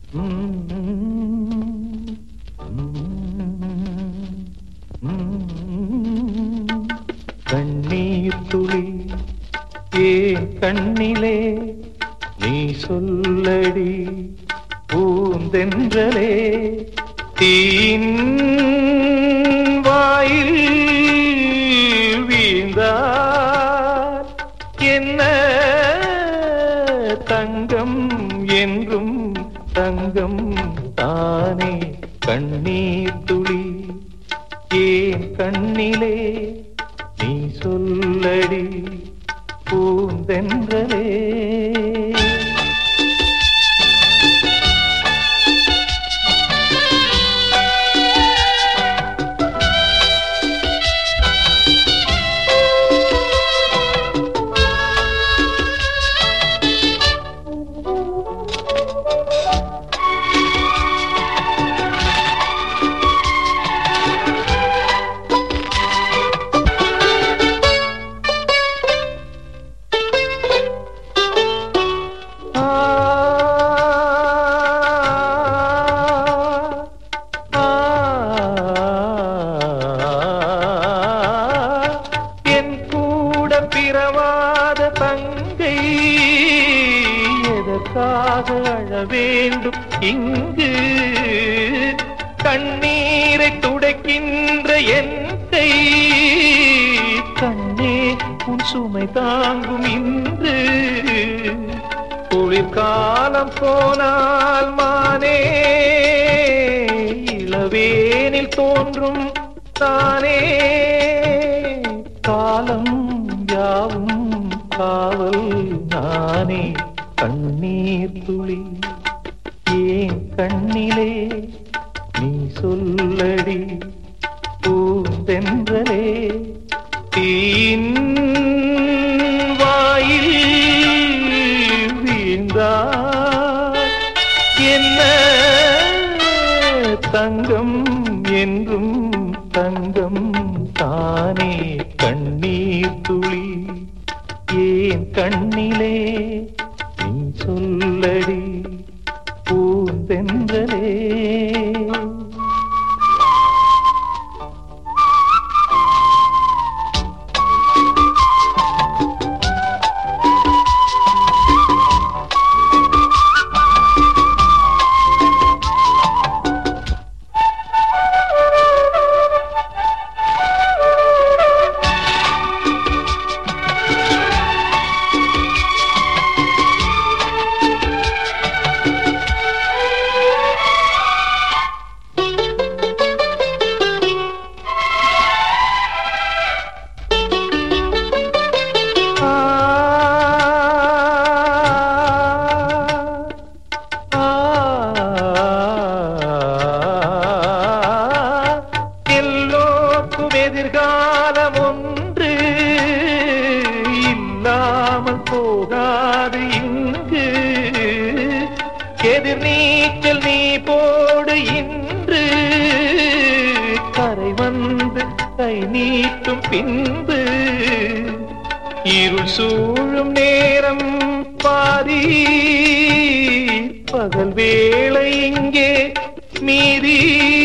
கண்ணீர் துளி ஏன் கண்ணிலே நீ சொல்லடி பூந்தென்றலே தீன் வாயில் வீழ்ந்தார் என்ன தங்கம் என்றும் தங்கம் தானே கண்ணீர் துளி ஏன் கண்ணிலே நீ சொல்லடி பூந்தென்றலே ஆ ஆ என் கூட பிறவாத தங்கை எதற்காக அழ வேண்டும் இங்கு கண்ணீரை துடைக்கின்ற என் கை கண்ணே உன் சுமை தாங்கும் இன்று குளிர்காலம் போனால் மானே இளவேனில் தோன்றும் தானே காலம் யாவும் காவல் நானே கண்ணீர் துளி ஏன் கண்ணிலே நீ சொல்லடி பூந்தென்றலே தீன் வாயில் வீழ்ந்தார் என்ன தங்கம் என்றும் தங்கம் தானே கண்ணீர் துளி ஏன் கண்ணிலே நீ சொல்லடி பூந்தென்றலே ஆ ஆ எல்லோருக்கும் எதிர்காலம் ஒன்று இல்லாமல் போகாது இங்கு எதிர் நீச்சல் நீ போடு இன்று கரை வந்து கை நீட்டும் பின்பு இருள் சூழும் நேரம் பாதி பகல் வேளை இங்கே மீதி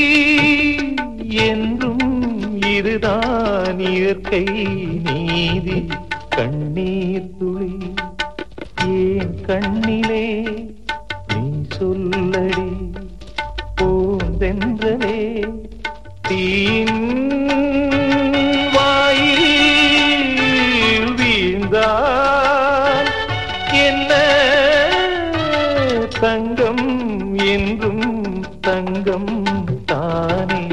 என்றும் இதுதான் இயற்கை நீதி கண்ணீர் துளி ஏன் கண்ணிலே நீ சொல்லடி பூந்தென்றலே தீன் வாயில் வீழ்ந்தால் என்ன தங்கம் என்றும் தங்கம் தானே